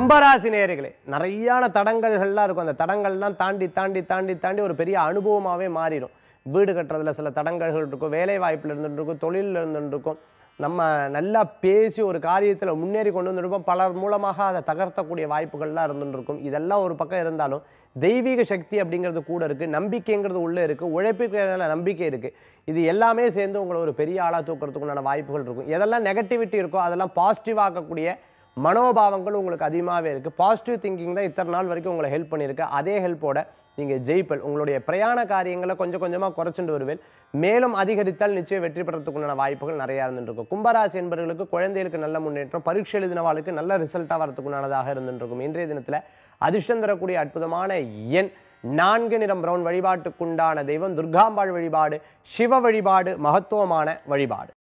கும்பராசி நேயர்களே நிறையான தடங்கல்கள்லாம் இருக்கும் அந்த தடங்கள்லாம் தாண்டி தாண்டி தாண்டி தாண்டி ஒரு பெரிய அனுபவமாகவே மாறிடும் வீடு கட்டுறதுல சில தடங்கல்கள் இருக்கும் வேலை வாய்ப்பில் இருந்துட்டு இருக்கும் தொழிலில் இருந்துட்டு இருக்கும் நம்ம நல்லா பேசி ஒரு காரியத்தில் முன்னேறி கொண்டு வந்துருப்போம் பலர் மூலமாக அதை தகர்த்தக்கூடிய வாய்ப்புகள்லாம் இருந்துட்டு இருக்கும் இதெல்லாம் ஒரு பக்கம் இருந்தாலும் தெய்வீக சக்தி அப்படிங்கிறது கூட இருக்குது நம்பிக்கைங்கிறது உள்ளே இருக்குது உழைப்புக்கு மேல நம்பிக்கை இருக்குது இது எல்லாமே சேர்ந்து உங்களை ஒரு பெரிய ஆளாக தூக்கிறதுக்குண்டான வாய்ப்புகள் இருக்கும் எதெல்லாம் நெகட்டிவிட்டி இருக்கோ அதெல்லாம் பாசிட்டிவ் ஆக்கக்கூடிய மனோபாவங்கள் உங்களுக்கு அதிகமாகவே இருக்குது பாசிட்டிவ் திங்கிங் தான் இத்தனை நாள் வரைக்கும் உங்களை ஹெல்ப் பண்ணியிருக்கு அதே ஹெல்ப்போட நீங்கள் ஜெயிப்பல் உங்களுடைய பிரயாண காரியங்களை கொஞ்சம் கொஞ்சமாக குறைச்சிட்டு வருவேன் மேலும் அதிகரித்தால் நிச்சயம் வெற்றி பெறத்துக்குண்டான வாய்ப்புகள் நிறையா இருந்துட்டு இருக்கும் கும்பராசி என்பவர்களுக்கு குழந்தைகளுக்கு நல்ல முன்னேற்றம் பரீட்சை எழுதினவாளுக்கு நல்ல ரிசல்ட்டாக வரத்துக்குண்டானதாக இருந்துட்டு இருக்கும் இன்றைய தினத்தில் அதிர்ஷ்டம் தரக்கூடிய அற்புதமான எண் நான்கு நிறம் பிரவுன் வழிபாட்டுக்குண்டான தெய்வம் துர்காம்பாள் வழிபாடு சிவ வழிபாடு மகத்துவமான வழிபாடு